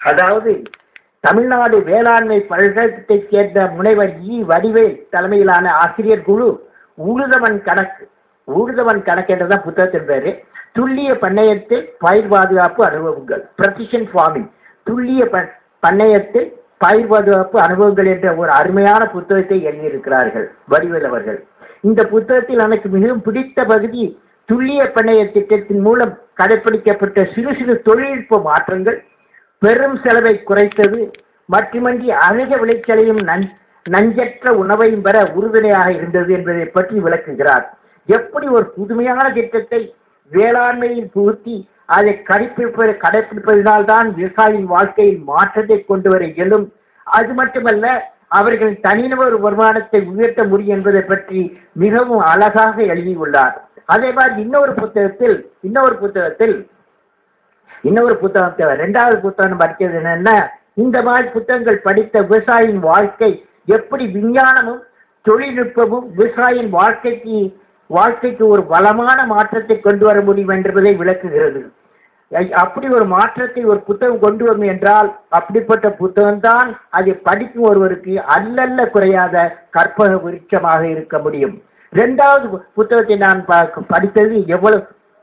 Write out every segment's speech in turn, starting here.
அதாவது தமிழ்நாடு வேளாண்மை பல்கலைக்கழகத்தைச் சேர்ந்த முனைவர் இ வடிவேல் தலைமையிலான ஆசிரியர் குழு ஊழுதவன் கணக்கு ஊழுதவன் கணக்கு என்றதான் புத்தகத்தின் பேரு துல்லிய பண்ணையத்தில் பயிர் பாதுகாப்பு அனுபவங்கள் ப்ரொசிஷன் ஃபார்மிங் துல்லிய ப- பண்ணையத்தில் பயிர் பாதுகாப்பு அனுபவங்கள் என்ற ஒரு அருமையான புத்தகத்தை எழுதியிருக்கிறார்கள் வடிவேல் அவர்கள் இந்த புத்தகத்தில் எனக்கு மிகவும் பிடித்த பகுதி துல்லிய பண்ணைய திட்டத்தின் மூலம் கடைப்பிடிக்கப்பட்ட சிறு சிறு தொழில்நுட்ப மாற்றங்கள் பெரும் செலவை குறைத்தது மட்டுமன்றி அதிக விளைச்சலையும் நன் நஞ்சற்ற உணவையும் பெற உறுதுணையாக இருந்தது என்பதை பற்றி விளக்குகிறார் எப்படி ஒரு புதுமையான திட்டத்தை வேளாண்மையில் புகுத்தி அதை கடைப்பிடிப்பது கடைப்பிடிப்பதனால்தான் விவசாயியின் வாழ்க்கையில் மாற்றத்தை கொண்டு வர இயலும் அது மட்டுமல்ல அவர்கள் தனிநபர் வருமானத்தை உயர்த்த முடியும் என்பதை பற்றி மிகவும் அழகாக எழுதியுள்ளார் அதே மாதிரி இன்னொரு புத்தகத்தில் இன்னொரு புத்தகத்தில் இன்னொரு புத்தகத்தை ரெண்டாவது புத்தகம் படிக்கிறது என்னன்னா இந்த மாதிரி புத்தகங்கள் படித்த விவசாயியின் வாழ்க்கை எப்படி விஞ்ஞானமும் தொழில்நுட்பமும் விவசாயியின் வாழ்க்கைக்கு வாழ்க்கைக்கு ஒரு வளமான மாற்றத்தை கொண்டு வர முடியும் என்பதை விளக்குகிறது ஐ- அப்படி ஒரு மாற்றத்தை ஒரு புத்தகம் கொண்டு வரும் என்றால் அப்படிப்பட்ட புத்தகம்தான் அதை படிக்கும் ஒருவருக்கு அல்லல்ல குறையாத கற்பக விருட்சமாக இருக்க முடியும் இரண்டாவது பு- புத்தகத்தை நான் ப- படித்தது எவ்வளவு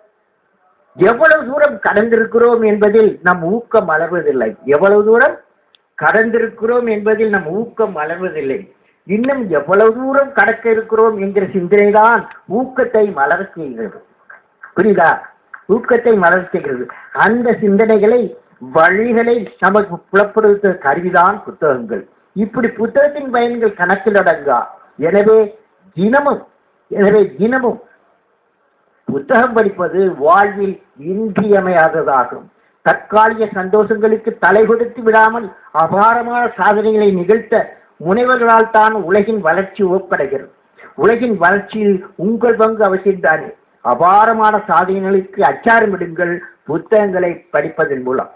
எவ்வளவு தூரம் கடந்திருக்கிறோம் என்பதில் நம் ஊக்கம் மலர்வதில்லை எவ்வளவு தூரம் கடந்திருக்கிறோம் என்பதில் நம் ஊக்கம் மலர்வதில்லை இன்னும் எவ்வளவு தூரம் கடக்க இருக்கிறோம் என்கிற சிந்தனை தான் ஊக்கத்தை மலர செய்கிறது புரியுதா ஊக்கத்தை மலர செய்கிறது அந்த சிந்தனைகளை வழிகளை நமக்கு புலப்படுத்த கருவிதான் புத்தகங்கள் இப்படி புத்தகத்தின் பயன்கள் கணக்கில் அடங்கா எனவே தினமும் எனவே தினமும் புத்தகம் படிப்பது வாழ்வில் இன்றியமையாததாகும் தற்காலிக சந்தோஷங்களுக்கு தலை கொடுத்து விடாமல் அபாரமான சாதனைகளை நிகழ்த்த முனைவர்களால் தான் உலகின் வளர்ச்சி ஒப்படைகிறது உலகின் வளர்ச்சியில் உங்கள் பங்கு அவசியம்தானே அபாரமான சாதனைகளுக்கு அச்சாரமிடுங்கள் புத்தகங்களை படிப்பதன் மூலம்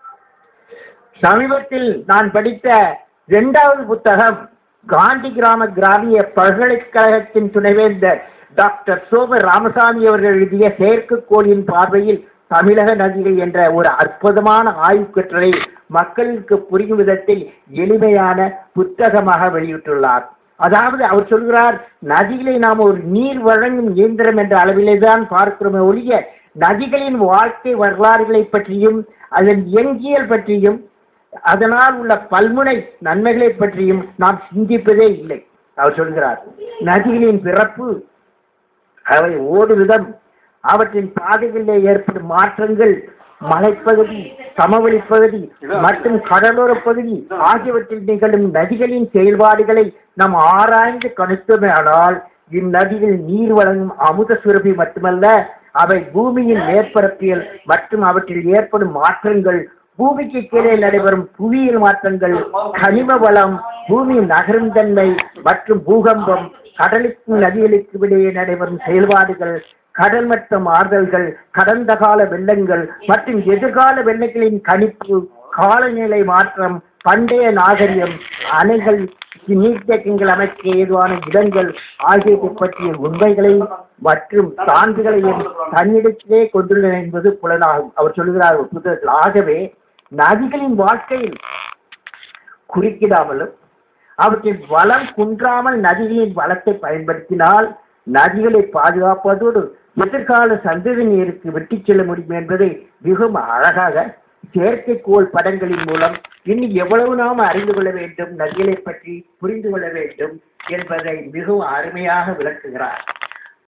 சமீபத்தில் நான் படித்த இரண்டாவது புத்தகம் காந்தி கிராம கிராமிய பல்கலைக்கழகத்தின் துணைவேந்தர் டாக்டர் சோம ராமசாமி அவர்கள் எழுதிய செயற்கைக்கோளின் பார்வையில் தமிழக நதிகள் என்ற ஒரு அற்புதமான ஆய்வுக் கட்டுரை மக்களுக்கு புரியும் விதத்தில் எளிமையான புத்தகமாக வெளியிட்டுள்ளார் அதாவது அவர் சொல்கிறார் நதிகளை நாம் ஒரு நீர் வழங்கும் இயந்திரம் என்ற அளவிலே தான் பார்க்கிறோமே ஒழிய நதிகளின் வாழ்க்கை வரலாறுகளை பற்றியும் அதன் இயங்கியல் பற்றியும் அதனால் உள்ள பல்முனை நன்மைகளை பற்றியும் நாம் சிந்திப்பதே இல்லை அவர் சொல்கிறார் நதிகளின் பிறப்பு அவை ஓடும் விதம் அவற்றின் பாதைகளிலே ஏற்படும் மாற்றங்கள் மலைப்பகுதி சமவெளி பகுதி மற்றும் கடலோர பகுதி ஆகியவற்றில் நிகழும் நதிகளின் செயல்பாடுகளை நாம் ஆராய்ந்து கணித்தோமேயானால் இந்நதிகள் நீர் வழங்கும் அமுத சுரபி மட்டுமல்ல அவை பூமியின் மேற்பரப்பியல் மற்றும் அவற்றில் ஏற்படும் மாற்றங்கள் பூமிக்கு கீழே நடைபெறும் புவியியல் மாற்றங்கள் கனிம வளம் பூமியின் நகரும் தன்மை மற்றும் பூகம்பம் கடலுக்கும் நதிகளுக்கு இடையே நடைபெறும் செயல்பாடுகள் கடல் மட்ட மாறுதல்கள் கடந்த கால வெள்ளங்கள் மற்றும் எதிர்கால வெள்ளங்களின் கணிப்பு காலநிலை மாற்றம் பண்டைய நாகரிகம் அணைகள் நீர்த்தேக்கங்கள் அமைக்க ஏதுவான இடங்கள் ஆகியவை பற்றிய உண்மைகளை மற்றும் சான்றுகளையும் தன்னிடத்திலே கொண்டுள்ளன என்பது புலனாகும் அவர் சொல்கிறார் ஒரு புத்தகத்தில் ஆகவே நதிகளின் வாழ்க்கையில் குறுக்கிடாமலும் அவற்றின் வளம் குன்றாமல் நதிகளின் வளத்தை பயன்படுத்தினால் நதிகளை பாதுகாப்பதோடு எதிர்கால சந்ததியினருக்கு வெட்டிச் செல்ல முடியும் என்பதை மிகவும் அழகாக செயற்கைக்கோள் படங்களின் மூலம் இன்னும் எவ்வளவு நாம் அறிந்து கொள்ள வேண்டும் நதிகளை பற்றி புரிந்து கொள்ள வேண்டும் என்பதை மிகவும் அருமையாக விளக்குகிறார்